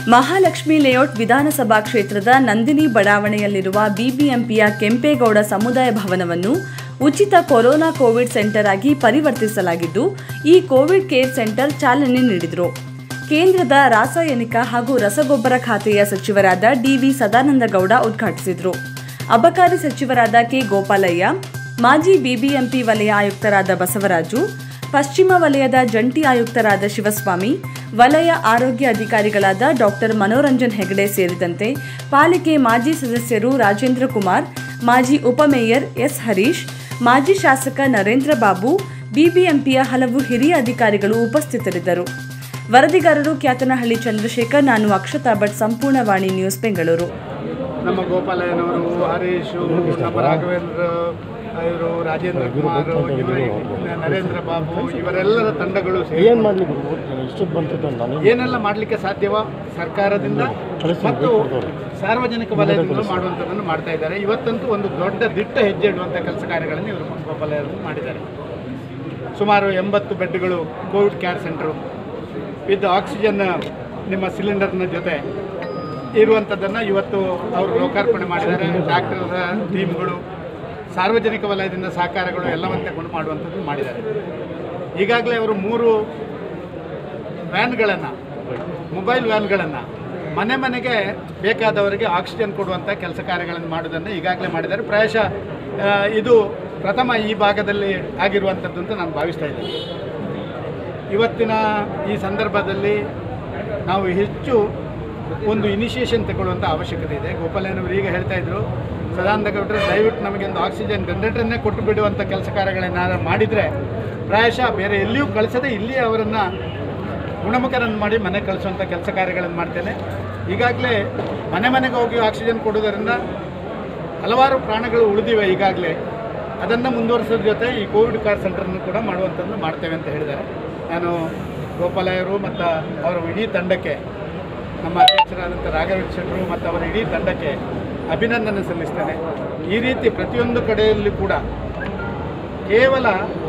Mahalakshmi layout ವಿಧಾನಸಭಾ ಕ್ಷೇತ್ರದ ನಂದಿನಿ ಬಡಾವಣೆಯಲ್ಲಿರುವ ಬಿಬಿಎಂಪಿಯ ಕೆಂಪೇಗೌಡ ಸಮುದಾಯ ಭವನವನ್ನು ಉಚಿತ ಕೊರೋನಾ ಕೋವಿಡ್ ಸೆಂಟರ್ ಆಗಿ ಪರಿವರ್ತಿಸಲಾಗಿದ್ದು ಈ ಕೋವಿಡ್ ಕೇರ್ ಸೆಂಟರ್ ಚಾಲನೆ ನೀಡಿದರು ಕೇಂದ್ರದ ರಾಸಾಯನಿಕ ಹಾಗೂ ರಸಗೊಬ್ಬರ ಖಾತೆಯ ಸಚಿವರಾದ ಡಿವಿ ಸದಾನಂದಗೌಡ ಉದ್ಘಾಟಿಸಿದರು ಅಬಕಾರಿ ಸಚಿವರಾದ ಕೆ ಗೋಪಾಲಯ್ಯ ಮಾಜಿ ಬಿಬಿಎಂಪಿ ವಲಯ ಆಯುಕ್ತರಾದ ಬಸವರಾಜು ಪಶ್ಚಿಮ ವಲಯದ ಜಂಟಿ ಆಯುಕ್ತರಾದ ಶಿವಸ್ವಾಮಿ ವಲಯ ಆರೋಗ್ಯ ಅಧಿಕಾರಿಗಳಾದ ಡಾಕ್ಟರ್ ಮನೋರಂಜನ್ ಹೆಗಡೆ ಸೇರಿದಂತೆ ಪಾಲಿಕೆ ಮಾಜಿ ಸದಸ್ಯರು ರಾಜೇಂದ್ರ ಕುಮಾರ್ ಮಾಜಿ ಉಪಮೇಯರ್ ಎಸ್ ಹರೀಶ್ ಮಾಜಿ ಶಾಸಕ ನರೇಂದ್ರ ಬಾಬು ಬಿಬಿಎಂಪಿಯ ಹಲವು ಹಿರಿಯ ಅಧಿಕಾರಿಗಳು ಉಪಸ್ಥಿತರಿದ್ದರು ವರದಿಗಾರರು ಕ್ಯಾತನಹಳ್ಳಿ ಚಂದ್ರಶೇಖರ್ ನಾನು ಅಕ್ಷತಾ ಭಟ್ ಸಂಪೂರ್ಣ ವಾಣಿ ನ್ಯೂಸ್ ಬೆಂಗಳೂರು ನಮ್ಮ ಗೋಪಾಲಯ್ಯನವರು ಹರೀಶು ನಮ್ಮ ರಾಘವೇಂದ್ರ ಇವರು ರಾಜೇಂದ್ರ ಕುಮಾರ್ ಇವರು ನರೇಂದ್ರ ಬಾಬು ಇವರೆಲ್ಲರ ತಂಡಗಳು ಸೇರಿ ಏನು ಮಾಡ್ಲಿಕ್ಕೆ ಇಷ್ಟಕ್ಕೆ ಬಂತಿದ್ದು ನಾನು ಏನೆಲ್ಲ ಮಾಡಲಿಕ್ಕೆ ಸಾಧ್ಯವೋ ಸರ್ಕಾರದಿಂದ ಮತ್ತು ಸಾರ್ವಜನಿಕ ವಲಯದಿಂದ ಮಾಡುವಂಥದ್ದನ್ನು ಮಾಡ್ತಾ ಇದ್ದಾರೆ ಇವತ್ತಂತೂ ಒಂದು ದೊಡ್ಡ ದಿಟ್ಟ ಹೆಜ್ಜೆ ಇಡುವಂಥ ಕೆಲಸ ಕಾರ್ಯಗಳನ್ನು ಇವರು ಗೋಪಾಲಯ್ಯರು ಮಾಡಿದ್ದಾರೆ ಸುಮಾರು ಎಂಬತ್ತು ಬೆಡ್ಗಳು COVID care centre with oxygen ನಿಮ್ಮ ಸಿಲಿಂಡರ್ನ ಜೊತೆ ಇರುವಂಥದ್ದನ್ನು ಇವತ್ತು ಅವರು ಲೋಕಾರ್ಪಣೆ ಮಾಡಿದ್ದಾರೆ ಡಾಕ್ಟರ್ ಟೀಮ್ಗಳು ಸಾರ್ವಜನಿಕ ವಲಯದಿಂದ ಸಹಕಾರಗಳು ಎಲ್ಲವನ್ನು ತಗೊಂಡು ಮಾಡುವಂಥದ್ದು ಮಾಡಿದ್ದಾರೆ ಈಗಾಗಲೇ ಅವರು ಮೂರು ವ್ಯಾನ್ಗಳನ್ನು ಮೊಬೈಲ್ ವ್ಯಾನ್ಗಳನ್ನು ಮನೆ ಮನೆಗೆ ಬೇಕಾದವರಿಗೆ ಆಕ್ಸಿಜನ್ ಕೊಡುವಂಥ ಕೆಲಸ ಕಾರ್ಯಗಳನ್ನು ಮಾಡೋದನ್ನು ಈಗಾಗಲೇ ಮಾಡಿದ್ದಾರೆ ಪ್ರಾಯಶಃ ಆ, ಇದು ಪ್ರಥಮ ಈ ಭಾಗದಲ್ಲಿ ಆಗಿರುವಂಥದ್ದು ಅಂತ ನಾನು ಭಾವಿಸ್ತಾ ಇದ್ದೀನಿ ಇವತ್ತಿನ ಈ ಸಂದರ್ಭದಲ್ಲಿ ನಾವು ಹೆಚ್ಚು ಒಂದು ಇನಿಷಿಯೇಷನ್ ತಗೊಳ್ಳುವಂಥ ಅವಶ್ಯಕತೆ ಇದೆ ಗೋಪಾಲಯ್ಯನವರು ಈಗ ಹೇಳ್ತಾ ಇದ್ರು ಸದಾನಂದ ಗೌಡರು ದಯವಿಟ್ಟು ನಮಗೆ ಒಂದು ಆಕ್ಸಿಜನ್ ಜನರೇಟರ್ನೇ ಕೊಟ್ಟು ಬಿಡುವಂಥ ಕೆಲಸ ಕಾರ್ಯಗಳೇನಾದ್ರು ಮಾಡಿದರೆ ಪ್ರಾಯಶಃ ಬೇರೆ ಎಲ್ಲಿಯೂ ಕಳಿಸದೆ ಇಲ್ಲಿ ಅವರನ್ನು ಗುಣಮುಖರನ್ನು ಮಾಡಿ ಮನೆ ಕಳಿಸುವಂಥ ಕೆಲಸ ಕಾರ್ಯಗಳನ್ನು ಮಾಡ್ತೇನೆ ಈಗಾಗಲೇ ಮನೆ ಮನೆಗೆ ಹೋಗಿ ಆಕ್ಸಿಜನ್ ಕೊಡೋದರಿಂದ ಹಲವಾರು ಪ್ರಾಣಗಳು ಉಳಿದಿವೆ ಈಗಾಗಲೇ ಅದನ್ನು ಮುಂದುವರಿಸೋದ್ರ ಜೊತೆ ಈ ಕೋವಿಡ್ ಕೇರ್ ಸೆಂಟರ್ನ ಕೂಡ ಮಾಡುವಂಥದ್ದು ಮಾಡ್ತೇವೆ ಅಂತ ಹೇಳಿದ್ದಾರೆ ನಾನು ಗೋಪಾಲಯರು ಮತ್ತು ಅವರ ಇಡೀ ತಂಡಕ್ಕೆ ನಮ್ಮ ಅಧ್ಯಕ್ಷರಾದಂಥ ರಾಘವೇಂದ್ರ ಶೆಟ್ಟರು ಮತ್ತು ಅವರ ಇಡೀ ತಂಡಕ್ಕೆ ಅಭಿನಂದನೆ ಸಲ್ಲಿಸ್ತೇನೆ ಈ ರೀತಿ ಪ್ರತಿಯೊಂದು ಕಡೆಯಲ್ಲಿ ಕೂಡ ಕೇವಲ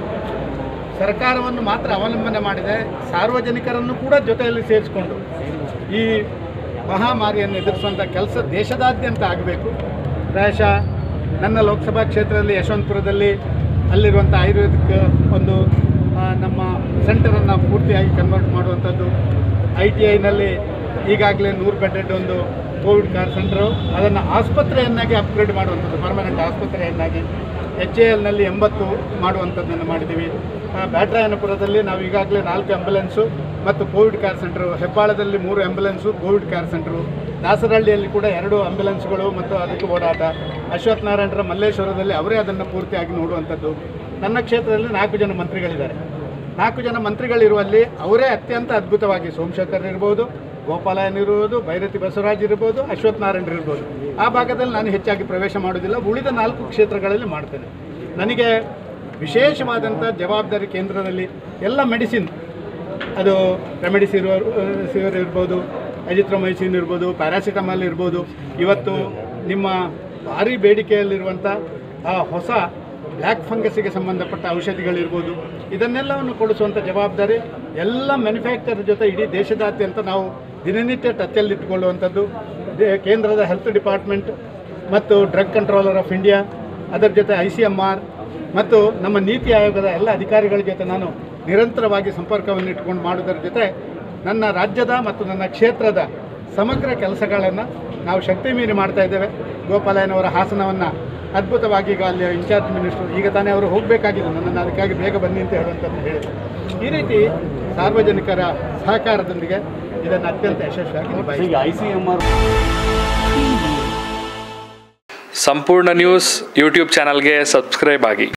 ಸರ್ಕಾರವನ್ನು ಮಾತ್ರ ಅವಲಂಬನೆ ಮಾಡಿದೆ ಸಾರ್ವಜನಿಕರನ್ನು ಕೂಡ ಜೊತೆಯಲ್ಲಿ ಸೇರಿಸಿಕೊಂಡು ಈ ಮಹಾಮಾರಿಯನ್ನು ಎದುರಿಸುವಂಥ ಕೆಲಸ ದೇಶದಾದ್ಯಂತ ಆಗಬೇಕು ಪ್ರಾಯಶಃ ನನ್ನ ಲೋಕಸಭಾ ಕ್ಷೇತ್ರದಲ್ಲಿ ಯಶವಂತಪುರದಲ್ಲಿ ಅಲ್ಲಿರುವಂಥ ಆಯುರ್ವೇದಿಕ್ ಒಂದು ಆ, ನಮ್ಮ ಸೆಂಟರನ್ನು ಪೂರ್ತಿಯಾಗಿ ಕನ್ವರ್ಟ್ ಮಾಡುವಂಥದ್ದು ಐ ಟಿ ಐನಲ್ಲಿ ಈಗಾಗಲೇ ನೂರು ಬೆಡ್ಡೆಡ್ ಒಂದು ಕೋವಿಡ್ ಕೇರ್ ಸೆಂಟರು ಅದನ್ನು ಆಸ್ಪತ್ರೆಯನ್ನಾಗಿ ಅಪ್ಗ್ರೇಡ್ ಮಾಡುವಂಥದ್ದು ಪರ್ಮನೆಂಟ್ ಆಸ್ಪತ್ರೆಯನ್ನಾಗಿ ಎಚ್ ಎ ಎಲ್ನಲ್ಲಿ ಎಂಬತ್ತು ಮಾಡುವಂಥದ್ದನ್ನು ಮಾಡಿದ್ದೀವಿ ಆ, ಬ್ಯಾಟ್ರಾಯನಪುರದಲ್ಲಿ ನಾವು ಈಗಾಗಲೇ ನಾಲ್ಕು ಆ್ಯಂಬುಲೆನ್ಸು ಮತ್ತು ಕೋವಿಡ್ ಕೇರ್ ಸೆಂಟರು ಹೆಬ್ಬಾಳದಲ್ಲಿ ಮೂರು ಆ್ಯಂಬುಲೆನ್ಸು ಕೋವಿಡ್ ಕೇರ್ ಸೆಂಟರು ದಾಸರಹಳ್ಳಿಯಲ್ಲಿ ಕೂಡ ಎರಡು ಆಂಬ್ಯುಲೆನ್ಸ್ಗಳು ಮತ್ತು ಅದಕ್ಕೆ ಓಡಾಟ ಅಶ್ವಥ್ ನಾರಾಯಣರ ಮಲ್ಲೇಶ್ವರದಲ್ಲಿ ಅವರೇ ಅದನ್ನು ಪೂರ್ತಿಯಾಗಿ ನೋಡುವಂಥದ್ದು ನನ್ನ ಕ್ಷೇತ್ರದಲ್ಲಿ ನಾಲ್ಕು ಜನ ಮಂತ್ರಿಗಳಿದ್ದಾರೆ ನಾಲ್ಕು ಜನ ಮಂತ್ರಿಗಳಿರುವಲ್ಲಿ ಅವರೇ ಅತ್ಯಂತ ಅದ್ಭುತವಾಗಿ ಸೋಮಶೇಖರ್ ಇರ್ಬೋದು ಗೋಪಾಲಯನ್ ಇರ್ಬೋದು ಭೈರತಿ ಬಸವರಾಜ್ ಇರ್ಬೋದು ಅಶ್ವಥ್ ನಾರಾಯಣ್ ಇರ್ಬೋದು ಆ ಭಾಗದಲ್ಲಿ ನಾನು ಹೆಚ್ಚಾಗಿ ಪ್ರವೇಶ ಮಾಡೋದಿಲ್ಲ ಉಳಿದ ನಾಲ್ಕು ಕ್ಷೇತ್ರಗಳಲ್ಲಿ ಮಾಡ್ತೇನೆ ನನಗೆ ವಿಶೇಷವಾದಂಥ ಜವಾಬ್ದಾರಿ ಕೇಂದ್ರದಲ್ಲಿ ಎಲ್ಲ ಮೆಡಿಸಿನ್ ಅದು ರೆಮಿಡಿಸಿವಿರ್ ಸಿವಿರ್ ಇರ್ಬೋದು ಅಜಿಥ್ರೊಮೈಸಿನ್ ಇರ್ಬೋದು ಪ್ಯಾರಾಸಿಟಮಾಲ್ ಇರ್ಬೋದು ಇವತ್ತು ನಿಮ್ಮ ಭಾರಿ ಬೇಡಿಕೆಯಲ್ಲಿರುವಂಥ ಆ ಹೊಸ ಬ್ಲ್ಯಾಕ್ ಫಂಗಸ್ಸಿಗೆ ಸಂಬಂಧಪಟ್ಟ ಔಷಧಿಗಳಿರ್ಬೋದು ಇದನ್ನೆಲ್ಲವನ್ನು ಕೊಡಿಸುವಂಥ ಜವಾಬ್ದಾರಿ ಎಲ್ಲ ಮ್ಯಾನುಫ್ಯಾಕ್ಚರ್ ಜೊತೆ ಇಡೀ ದೇಶದಾದ್ಯಂತ ನಾವು ದಿನನಿತ್ಯ ಟಚ್ಚಲ್ಲಿಟ್ಟುಕೊಳ್ಳುವಂಥದ್ದು ದೇ- ಕೇಂದ್ರದ ಹೆಲ್ತ್ ಡಿಪಾರ್ಟ್ಮೆಂಟ್ ಮತ್ತು ಡ್ರಗ್ ಕಂಟ್ರೋಲರ್ ಆಫ್ ಇಂಡಿಯಾ ಅದರ ಜೊತೆ ಐ ಸಿ ಎಮ್ ಆರ್ ಮತ್ತು ನಮ್ಮ ನೀತಿ ಆಯೋಗದ ಎಲ್ಲ ಅಧಿಕಾರಿಗಳ ಜೊತೆ ನಾನು ನಿರಂತರವಾಗಿ ಸಂಪರ್ಕವನ್ನು ಇಟ್ಕೊಂಡು ಮಾಡೋದರ ಜೊತೆ ನನ್ನ ರಾಜ್ಯದ ಮತ್ತು ನನ್ನ ಕ್ಷೇತ್ರದ ಸಮಗ್ರ ಕೆಲಸಗಳನ್ನು ನಾವು ಶಕ್ತಿ ಮೀರಿ ಮಾಡ್ತಾ ಇದ್ದೇವೆ ಗೋಪಾಲಯ್ಯನವರ ಹಾಸನವನ್ನು ಅದ್ಭುತವಾಗಿ ಈಗ ಅಲ್ಲಿ ಇನ್ಚಾರ್ಜ್ ಮಿನಿಸ್ಟರ್ ಈಗ ತಾನೇ ಅವರು ಹೋಗಬೇಕಾಗಿದ್ದು ನನ್ನನ್ನು ಅದಕ್ಕಾಗಿ ಬೇಗ ಬನ್ನಿ ಅಂತ ಹೇಳುವಂಥದ್ದು ಹೇಳಿದರು ಈ ರೀತಿ ಸಾರ್ವಜನಿಕರ ಸಹಕಾರದೊಂದಿಗೆ ಇದನ್ನು ಅತ್ಯಂತ ಯಶಸ್ವಿಯಾಗಿ ನಿಭಾಯಿಸಿ ಈಗ ಐ ಸಿ ಎಮ್ ಆರ್ ಸಂಪೂರ್ಣ ನ್ಯೂಸ್ ಯೂಟ್ಯೂಬ್ ಚಾನಲ್ಗೆ ಸಬ್ಸ್ಕ್ರೈಬ್ ಆಗಿ